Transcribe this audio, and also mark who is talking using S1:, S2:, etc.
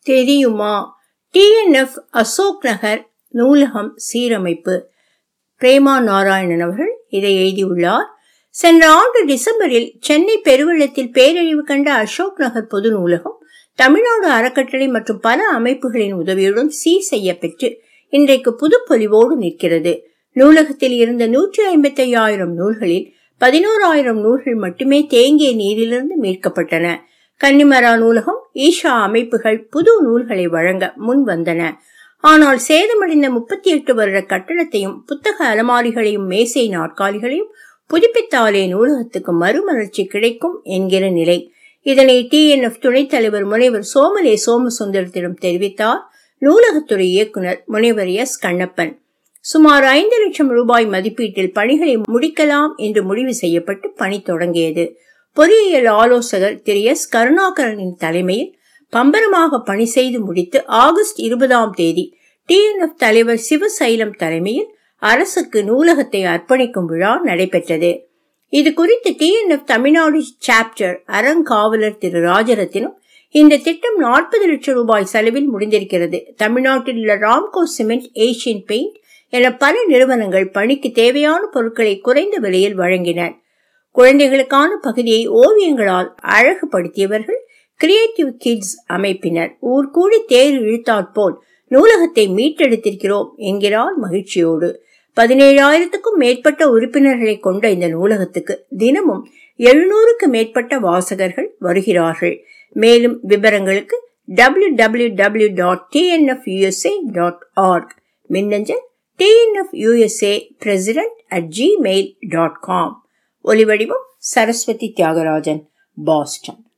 S1: தெரியுமா டிஎன்எஃப் அசோக் நகர் நூலகம் சீரமைப்பு பிரேமா நாராயணன் அவர்கள் இதை எழுதியுள்ளார் சென்ற ஆண்டு டிசம்பரில் சென்னை பெருவெள்ளத்தில் பேரழிவு கண்ட அசோக் நகர் பொது நூலகம் தமிழ்நாடு அறக்கட்டளை மற்றும் பல அமைப்புகளின் உதவியுடன் சீர் செய்யப்பெற்று இன்றைக்கு புதுப்பொலிவோடு நிற்கிறது நூலகத்தில் இருந்த நூற்றி ஐம்பத்தி ஐயாயிரம் நூல்களில் பதினோராயிரம் நூல்கள் மட்டுமே தேங்கிய நீரிலிருந்து மீட்கப்பட்டன கன்னிமரா நூலகம் ஈஷா அமைப்புகள் புது நூல்களை வழங்க முன் வந்தன ஆனால் சேதமடைந்த முப்பத்தி எட்டு வருட கட்டடத்தையும் புத்தக அலமாரிகளையும் மேசை நாற்காலிகளையும் புதுப்பித்தாலே நூலகத்துக்கு மறுமலர்ச்சி கிடைக்கும் என்கிற நிலை இதனை டிஎன்எஃப் துணைத் தலைவர் முனைவர் சோமலே சோமசுந்தரத்திடம் தெரிவித்தார் நூலகத்துறை இயக்குனர் முனைவர் எஸ் கண்ணப்பன் சுமார் ஐந்து லட்சம் ரூபாய் மதிப்பீட்டில் பணிகளை முடிக்கலாம் என்று முடிவு செய்யப்பட்டு பணி தொடங்கியது பொறியியல் ஆலோசகர் திரு எஸ் கருணாகரனின் தலைமையில் பம்பரமாக பணி செய்து முடித்து ஆகஸ்ட் இருபதாம் தேதி டிஎன்எஃப் தலைவர் சிவசைலம் தலைமையில் அரசுக்கு நூலகத்தை அர்ப்பணிக்கும் விழா நடைபெற்றது இது குறித்து டிஎன்எஃப் தமிழ்நாடு சாப்டர் அறங்காவலர் திரு ராஜரத்தினம் இந்த திட்டம் நாற்பது லட்சம் ரூபாய் செலவில் முடிந்திருக்கிறது தமிழ்நாட்டில் உள்ள ராம்கோ சிமெண்ட் ஏசியன் பெயிண்ட் என பல நிறுவனங்கள் பணிக்கு தேவையான பொருட்களை குறைந்த விலையில் வழங்கினர் குழந்தைகளுக்கான பகுதியை ஓவியங்களால் அழகுபடுத்தியவர்கள் கிரியேட்டிவ் கிட்ஸ் அமைப்பினர் ஊர் கூடி தேர் இழுத்தாற் போல் நூலகத்தை மீட்டெடுத்திருக்கிறோம் என்கிறார் மகிழ்ச்சியோடு பதினேழாயிரத்துக்கும் மேற்பட்ட உறுப்பினர்களை கொண்ட இந்த நூலகத்துக்கு தினமும் எழுநூறுக்கு மேற்பட்ட வாசகர்கள் வருகிறார்கள் மேலும் விவரங்களுக்கு W W W dot TNF USA dot org மின்னஞ்சல் TNF USA president at Gmail dot com ஒலிவடிவம் சரஸ்வதி தியாகராஜன் பாஸ்டன்